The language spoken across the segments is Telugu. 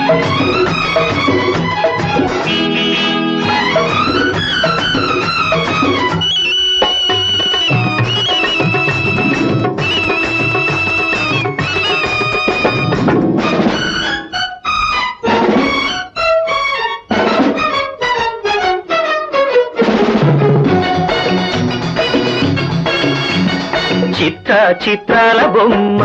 చిత్ర చిత్రాల బొమ్మ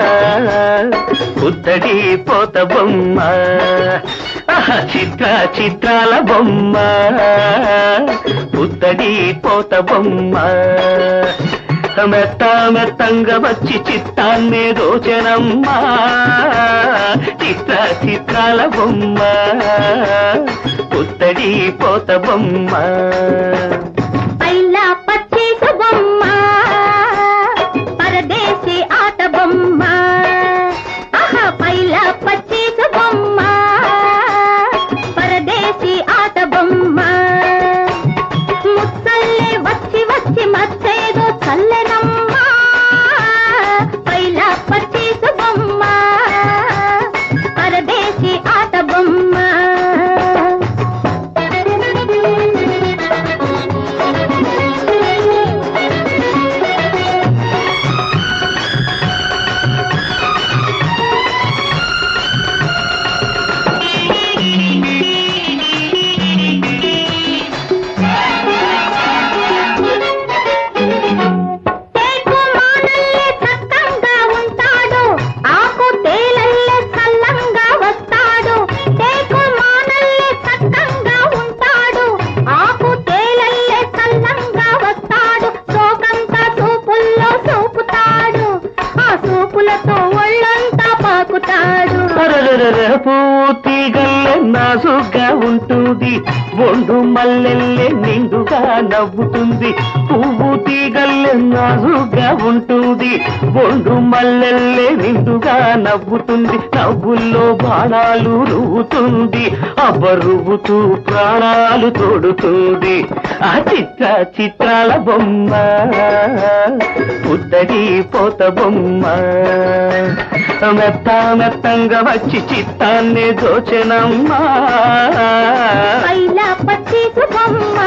పుత్తడి పోత బొమ్మ ఆహా, చిత్ర చిత్రాల బొమ్మ పుత్తడి పోత బొమ్మ మెత్త మెత్తంగా వచ్చి చిత్తాన్నే దోచనమ్మా చిత్ర చిత్రాల బొమ్మ పుత్తడి పోత బొమ్మ పైలా పచ్చేసు బొమ్మ పరదేశీ ఆట బొమ్మ ఆహా పైలా పచ్చేసు బొమ్మ పరదేశీ ఆట బొమ్మ ముసల్లే వచ్చి వచ్చి మచ్చేదో చల్లెనమ్మా పైలా పచ్చేసు బొమ్మ పరదేశీ ఆట బొమ్మ తేకు మానల్లే చక్కంగా ఉంటాడు ఆకు తేలల్లే చల్లంగా వస్తాడు తేకు మానల్లే చక్కంగా ఉంటాడు ఆకు తేలల్లే చల్లంగా వస్తాడు సోకంతా సూపుల్లో సూపుతాడు ఆ సూపులతో ఒళ్ళంతా పాకుతాడు అరరరర పూర్తి గల్లె నాసుగ్గా ఉంటుంది బొండు మల్లెల్లె నిండుగా నవ్వుతుంది పువ్వు తీగల్లె నాసుగ్గా ఉంటుంది బొండు మల్లెల్లె నిండుగా నవ్వుతుంది నవ్వుల్లో బాణాలు రువ్వుతుంది అబ్బరువుతూ ప్రాణాలు తోడుతుంది ఆ చిత్ర చిత్రాల బొమ్మ పుత్తడి పోత బొమ్మ మెత్త మెత్తంగా వచ్చి చిత్తాన్ని దోచనమ్మా పైలా పచ్చేసు బొమ్మ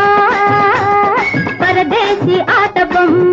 పరదేశీ ఆట బొమ్మ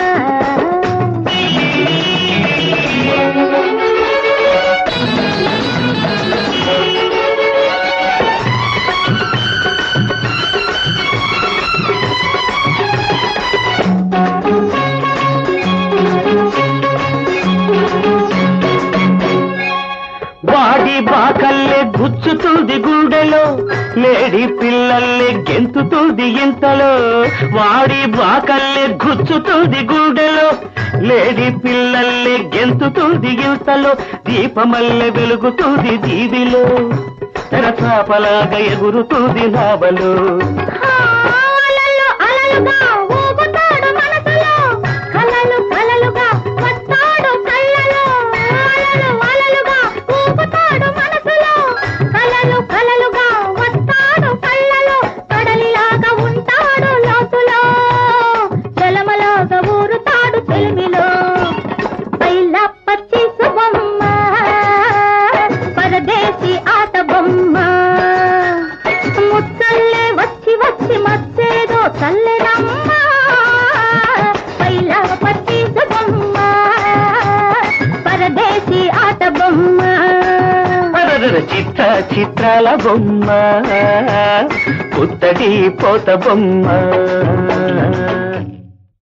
వాడి బాకల్లే గుచ్చుతుంది గుండెలో లేడి పిల్లల్లే గెంతుతుంది ఇంతలో వాడి బాకల్లే గుచ్చుతుంది గుండెలో లేడి పిల్లల్లే గెంతుతుంది ఇంతలో దీపమల్లె వెలుగుతుంది దీవిలో తెరచాపలాగా ఎగురుతుంది నావలో అలలు అలలుగా ఊగుతాడు మనసులో కలలు కలలుగా వస్తాడు కళ్ళలో అలలు అలలుగా ఊగుతాడు మనసులో కలలు కలలుగా వస్తాడు కళ్ళలో కడలిలాగా ఉంటాడు లోతులో జలమలాగా ఊరుతాడు చెలిమిలో పైలా పచ్చేసు బొమ్మ పరదేశీ ఆట బొమ్మ ముచ్చల్లే వచ్చి వచ్చి మచ్చేదో చల్లెనమ్మ పైలా పచ్చేసు బొమ్మ పరదేశీ ఆట బొమ్మ అరరర చిత్ర చిత్రాల బొమ్మ పుత్తడి పోత బొమ్మ